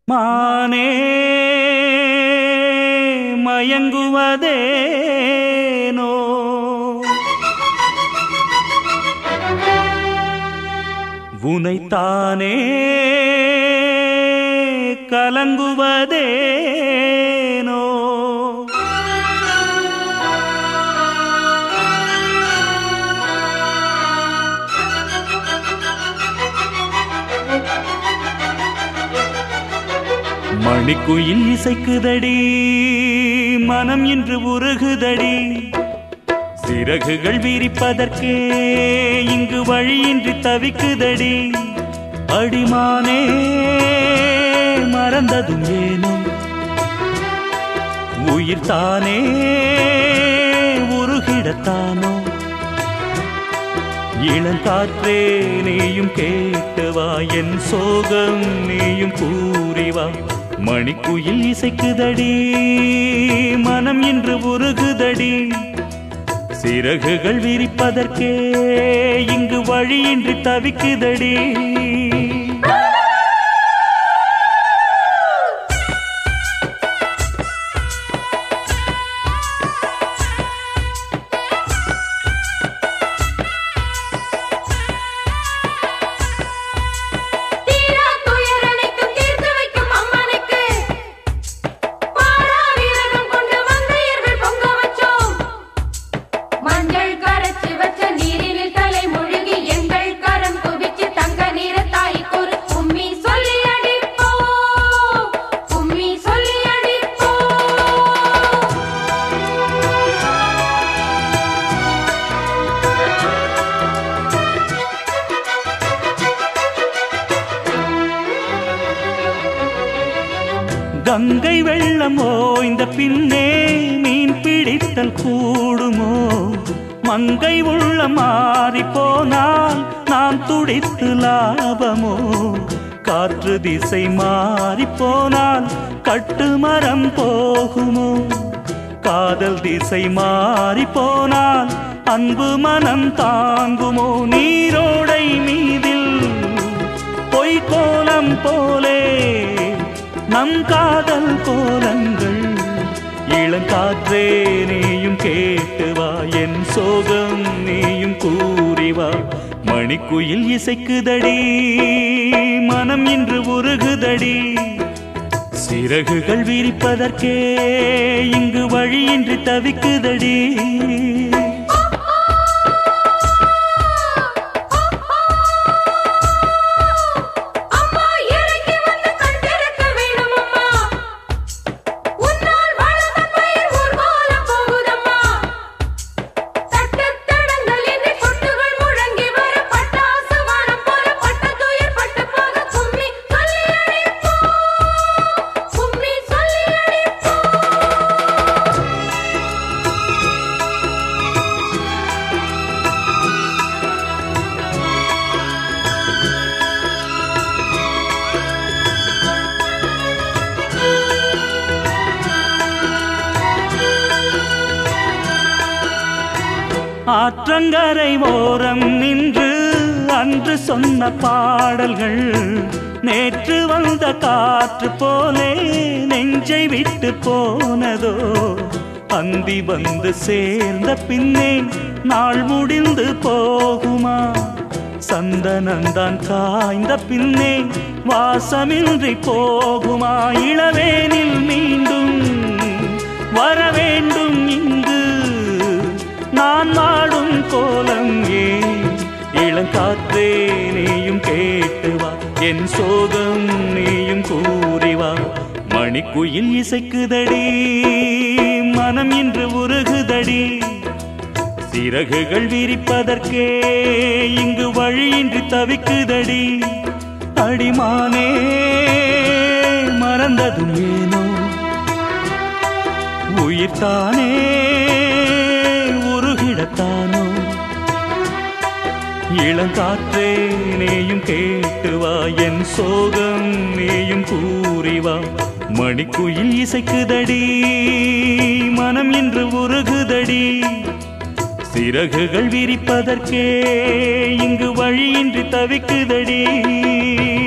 மானே மயங்குவதேனோ உனைத்தானே கலங்குவதேனோ மணிக்குயில் இசைக்குதடி மனம் இன்று உருகுதடி சிறகுகள் விரிப்பதற்கே இங்கு வழியின்றி தவிக்குதடி அடிமானே மறந்ததும் ஏனோ உயிர் தானே உருகிடத்தானோ இளங்காற்றே நீயும் கேட்டுவா என் சோகம் நீயும் கூறிவா மணிக்குயில் இசைக்குதடி மனம் இன்று உருகுதடி சிறகுகள் விரிப்பதற்கே இங்கு வழியின்றி தவிக்குதடி தீரா துயரனைக்கும் தீர்த்து வைக்கும் அம்மனுக்கு பாரா வீரகம் கொண்டு வந்தையர்கள் பொங்க வச்சோம் மஞ்சள் கரைச்சி வச்ச நீரினில் தலை முழுகி எங்கள் கரம் குவிச்சு தங்க நீர தாய்க்கு ஒரு கும்மி சொல்லி அடிப்போம் கும்மி சொல்லி அடிப்போம் கங்கை வெள்ளம் ஓய்ந்த பின்னே மீன் பிடித்தல் கூடுமோ மங்கை உள்ள மாறி போனால் நான் துடித்து லாபமோ காற்று திசை மாறி போனால் கட்டுமரம் போகுமோ காதல் திசை மாறி போனால் அன்பு மனம் தாங்குமோ நீரோடை மீதில் பொய்கோலம் போலே நம் காதல் கோலங்கள் இளங்காற்றே நீயும் கேட்டு வா என் சோகம் நீயும் கூறி வா மணிக்குயில் இசைக்குதடி மனம் இன்று உருகுதடி சிறகுகள் விரிப்பதற்கே இங்கு வழியின்றி தவிக்குதடி அம்மா இறங்கி வந்து கண் திறக்க வேணும் அம்மா உன்னால் வளர்ந்த பயிர் ஊர்வலம் போகுதம்மா தட்டுத் தடங்கள் இன்றி கொட்டுகள் முழங்கி வர பட்டாசு வானம் போல பட்ட துயர் பட்டு போக கும்மி சொல்லி அடிப்போம் கும்மி சொல்லி அடிப்போம் ஆற்றங்கரை ஓரம் நின்று அன்று சொன்ன பாடல்கள் நேற்று வந்த காற்று போலே நெஞ்சை விட்டு போனதோ அந்தி வந்து சேர்ந்த பின்னே நாள் முடிந்து போகுமா சந்தனந்தான் காய்ந்த பின்னே வாசமின்றி போகுமா இளவேனில் மீண்டும் வர வேண்டும் இங்கு நான் வாடும் கோலம் ஏ இளங்காற்றே நீயும் கேட்டு வா என் சோகம் நீயும் கூறி வா மணிக்குயில் இசைக்குதடி மனம் இன்று உருகுதடி சிறகுகள் விரிப்பதற்கே இங்கு வழியின்றி தவிக்குதடி அடிமானே மறந்ததும் ஏனோ உயிர் தானே உருகிடத்தானோ இளங்காற்றே நீயும் கேட்டு வா என் சோகம் நீயும் கூறி வா மணிக்குயில் இசைக்குதடி மனம் இன்று உருகுதடி சிறகுகள் விரிப்பதற்கே இங்கு வழியின்றி தவிக்குதடி